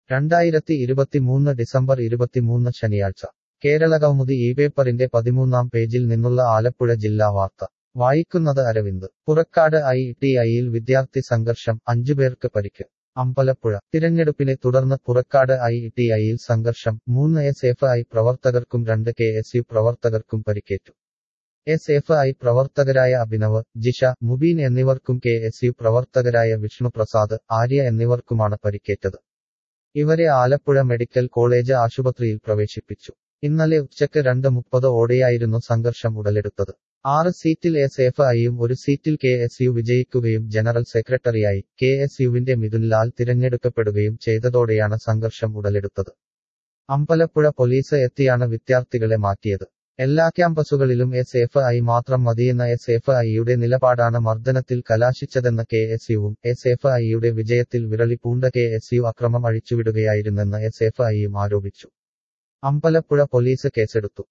രണ്ടായിരത്തി ഇരുപത്തിമൂന്ന് ഡിസംബർ ഇരുപത്തിമൂന്ന് ശനിയാഴ്ച കേരള കൗമുദി ഈ പേപ്പറിന്റെ പതിമൂന്നാം പേജിൽ നിന്നുള്ള ആലപ്പുഴ ജില്ലാ വാർത്ത വായിക്കുന്നത് അരവിന്ദ് പുറക്കാട് ഐ ടി ഐയിൽ വിദ്യാർത്ഥി സംഘർഷം അഞ്ചുപേർക്ക് പരിക്ക് അമ്പലപ്പുഴ തിരഞ്ഞെടുപ്പിനെ തുടർന്ന് പുറക്കാട് ഐ ടി ഐയിൽ സംഘർഷം മൂന്ന് എസ് എഫ് ഐ പ്രവർത്തകർക്കും രണ്ട് കെ എസ് യു പ്രവർത്തകർക്കും പരിക്കേറ്റു എസ് എഫ് ഐ പ്രവർത്തകരായ അഭിനവ് ജിഷ മുബീൻ എന്നിവർക്കും കെ എസ് യു പ്രവർത്തകരായ വിഷ്ണുപ്രസാദ് ആര്യ എന്നിവർക്കുമാണ് പരിക്കേറ്റത് ഇവരെ ആലപ്പുഴ മെഡിക്കൽ കോളേജ് ആശുപത്രിയിൽ പ്രവേശിപ്പിച്ചു ഇന്നലെ ഉച്ചയ്ക്ക് രണ്ട് മുപ്പത് ഓടെയായിരുന്നു സംഘർഷം ഉടലെടുത്തത് ആറ് സീറ്റിൽ എസ് എഫ് ഐയും ഒരു സീറ്റിൽ കെ എസ് യു വിജയിക്കുകയും ജനറൽ സെക്രട്ടറിയായി കെ എസ് യുവിന്റെ മിഥുൻ ലാൽ തിരഞ്ഞെടുക്കപ്പെടുകയും ചെയ്തതോടെയാണ് സംഘർഷം ഉടലെടുത്തത് അമ്പലപ്പുഴ പോലീസ് എത്തിയാണ് വിദ്യാർത്ഥികളെ മാറ്റിയത് എല്ലാ ക്യാമ്പസുകളിലും എസ് എഫ് ഐ മാത്രം മതിയെന്ന എസ് എഫ് ഐയുടെ നിലപാടാണ് മർദ്ദനത്തിൽ കലാശിച്ചതെന്ന് കെ എസ് യുവും എസ് എഫ് ഐയുടെ വിജയത്തിൽ വിരളി പൂണ്ട കെ എസ് യു അക്രമം അഴിച്ചുവിടുകയായിരുന്നെന്ന് എസ് എഫ് ഐയും ആരോപിച്ചു അമ്പലപ്പുഴ പോലീസ് കേസെടുത്തു